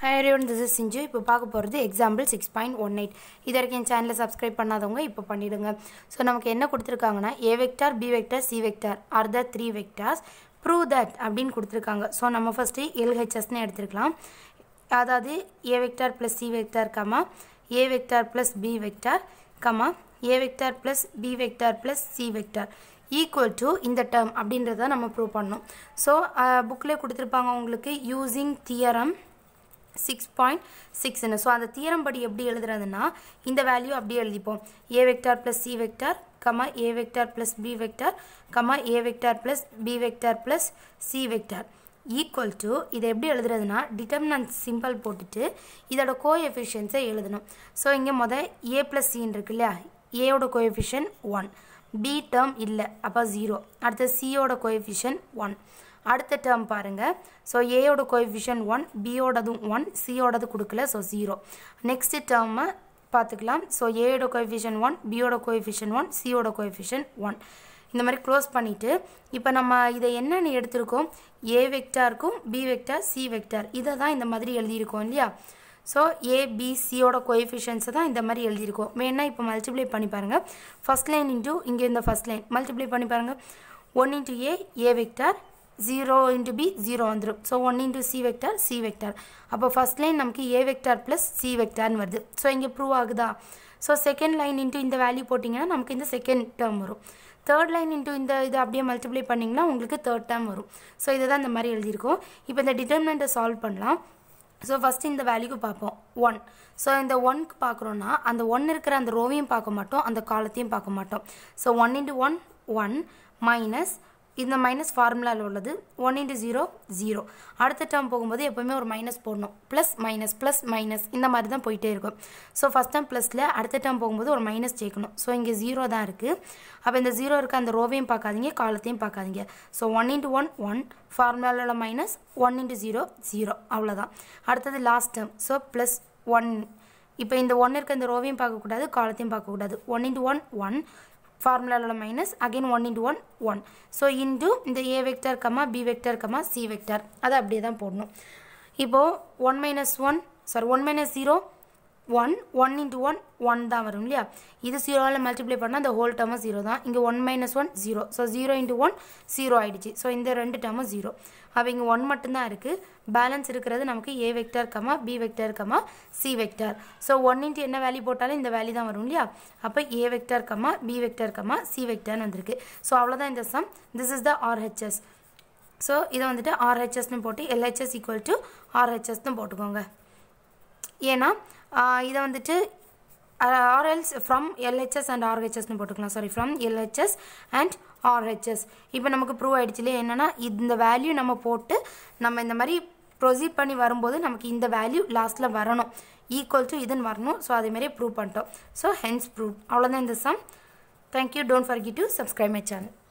hi everyone this is Chinchu இப்போ பார்க்க போகிறது example six point one eight இது வரைக்கும் என் சேனலை சப்ஸ்கிரைப் பண்ணாதவங்க இப்போ பண்ணிவிடுங்க ஸோ நமக்கு என்ன கொடுத்துருக்காங்கன்னா A vector B vector C vector are the three vectors prove that அப்படின்னு கொடுத்துருக்காங்க ஸோ நம்ம ஃபஸ்ட்டு எல்ஹெச்எஸ்னு எடுத்துருக்கலாம் அதாவது A vector plus C vector comma A vector plus B vector comma A vector plus B vector plus C vector equal to இந்த term அப்படின்றத நம்ம prove பண்ணணும் ஸோ புக்கில் கொடுத்துருப்பாங்க உங்களுக்கு யூஸிங் தியரம் சிக்ஸ் பாயிண்ட் சிக்ஸ்னு ஸோ அந்த தியரம் படி எப்படி எழுதுறதுன்னா இந்த வேல்யூ அப்படியே எழுதிப்போம் A vector plus C vector comma A vector plus B vector comma A vector plus B vector plus C vector equal to இதை எப்படி எழுதுறதுனா டிட்டர்மினன்ட் சிம்பிள் போட்டுட்டு இதோட கோ எஃபிஷியன்ஸை எழுதணும் ஸோ இங்கே மொதல் ஏ ப்ளஸ் சின்னு இருக்கு இல்லையா ஏயோட கோஎஃபிஷியன் ஒன் பி டேர்ம் இல்லை அப்போ ஜீரோ அடுத்து சியோட கோஎஃபிஷியன் ஒன் அடுத்த டேர்ம் பாருங்கள் ஸோ ஏயோட கோஎஃபிஷியன் ஒன் பியோடதும் ஒன் சியோடது கொடுக்கல ஸோ ஜீரோ நெக்ஸ்ட் டேர்மை பார்த்துக்கலாம் ஸோ ஏயோட கோஎஃபிஷியன் ஒன் பியோட கோஎஃபிஷியன் ஒன் சியோட கோஎஃபிஷியன் ஒன் இந்த மாதிரி க்ளோஸ் பண்ணிவிட்டு இப்போ நம்ம இதை என்னென்னு எடுத்திருக்கோம் ஏ வெக்டாருக்கும் பி வெக்டார் சி வெக்டார் இதை தான் இந்த மாதிரி எழுதியிருக்கோம் இல்லையா ஸோ ஏபிசியோட கோஎஃபிஷியன்ஸை தான் இந்த மாதிரி எழுதியிருக்கோம் வேணால் இப்போ மல்டிப்ளை பண்ணி பாருங்கள் ஃபஸ்ட் லைன் இன்ட்டு இங்கே இந்த ஃபஸ்ட் லைன் மல்டிப்ளை பண்ணி பாருங்கள் one into A A vector zero into B zero வந்துடும் so one into C vector C vector அப்போ ஃபஸ்ட் லைன் நமக்கு ஏ வெக்டார் ப்ளஸ் சி வெக்டார்னு வருது ஸோ இங்கே ப்ரூவ் ஆகுதா ஸோ செகண்ட் லைன் இன்ட்டு இந்த வேல்யூ போட்டிங்கன்னா நமக்கு இந்த செகண்ட் டேர்ம் வரும் தேர்ட் லைன் இன்ட்டு இந்த இது அப்படியே மல்டிப்ளை பண்ணிங்கன்னா உங்களுக்கு தேர்ட் டேர்ம் வரும் ஸோ இதை தான் இந்த மாதிரி எழுதியிருக்கோம் இப்போ இந்த டிட்டர்மினண்ட்டை சால்வ் பண்ணலாம் ஸோ ஃபஸ்ட்டு இந்த வேல்யூக்கு பார்ப்போம் ஒன் ஸோ இந்த ஒன்க்கு பார்க்குறோன்னா அந்த ஒன் இருக்கிற அந்த ரோவையும் பார்க்க மாட்டோம் அந்த காலத்தையும் பார்க்க மாட்டோம் so one into one one minus இந்த மைனஸ் ஃபார்முலாவில் உள்ளது ஒன் இன்ட்டு ஜீரோ ஜீரோ அடுத்த டேர்ம் போகும்போது எப்போவுமே ஒரு மைனஸ் போடணும் ப்ளஸ் மைனஸ் ப்ளஸ் மைனஸ் இந்த மாதிரி தான் போயிட்டே இருக்கும் ஸோ ஃபஸ்ட் டைம் ப்ளஸில் அடுத்த டேர்ம் போகும்போது ஒரு மைனஸ் சேர்க்கணும் ஸோ இங்கே ஜீரோ தான் இருக்குது அப்போ இந்த ஜீரோ இருக்க அந்த ரோவையும் பார்க்காதீங்க காலத்தையும் பார்க்காதீங்க so one into one one ஃபார்முலாவில் minus one into zero zero அவ்வளோதான் அடுத்தது last term so plus one இப்போ இந்த ஒன் இருக்க இந்த ரோவையும் பார்க்கக்கூடாது காலத்தையும் பார்க்கக்கூடாது ஒன் இன்ட்டு ஒன் ஒன் ஃபார்முலாவில் minus again one into one one so into இந்த A vector comma B vector comma C vector அதை அப்படியே தான் போடணும் இப்போது one minus one sorry one minus zero one one into one one தான் வரும் இல்லையா இது ஜீரோவில் மல்டிப்ளை பண்ணால் அந்த ஹோல் டேர்மும் ஜீரோ தான் இங்கே one minus one zero so zero into one zero ஆகிடுச்சு ஸோ இந்த ரெண்டு டேர்மும் ஜீரோ அப்போ இங்கே ஒன் மட்டும்தான் இருக்குது பேலன்ஸ் இருக்கிறது நமக்கு A vector comma B vector comma C vector so one into என்ன வேல்யூ போட்டாலும் இந்த வேல்யூ தான் வரும் இல்லையா அப்போ A vector comma B vector comma C வெக்டர்னு வந்திருக்கு ஸோ அவ்வளோதான் இந்த sum this is the RHS so இதை வந்துட்டு ஆர்ஹெச்எஸ்னு போட்டு எல்ஹெச்எஸ் ஈக்குவல் டு ஆர்ஹெச்எஸ்னு போட்டுக்கோங்க ஏன்னா இதை வந்துட்டு ஆர்எல்ஸ் ஃப்ரம் எல்ஹெச்எஸ் அண்ட் ஆர்ஹெச்எஸ்னு போட்டுக்கலாம் sorry from LHS and RHS இப்போ நமக்கு ப்ரூவ் ஆகிடுச்சு இல்லையா என்னென்னா இந்த வேல்யூ நம்ம போட்டு நம்ம இந்த மாதிரி ப்ரொசீட் பண்ணி வரும்போது நமக்கு இந்த வேல்யூ லாஸ்ட்டில் வரணும் ஈக்குவல் டு இதுன்னு வரணும் ஸோ அதேமாதிரி ப்ரூவ் பண்ணிட்டோம் ஸோ ஹென்ஸ் ப்ரூவ் அவ்வளோதான் இந்த sum thank you don't forget to subscribe my channel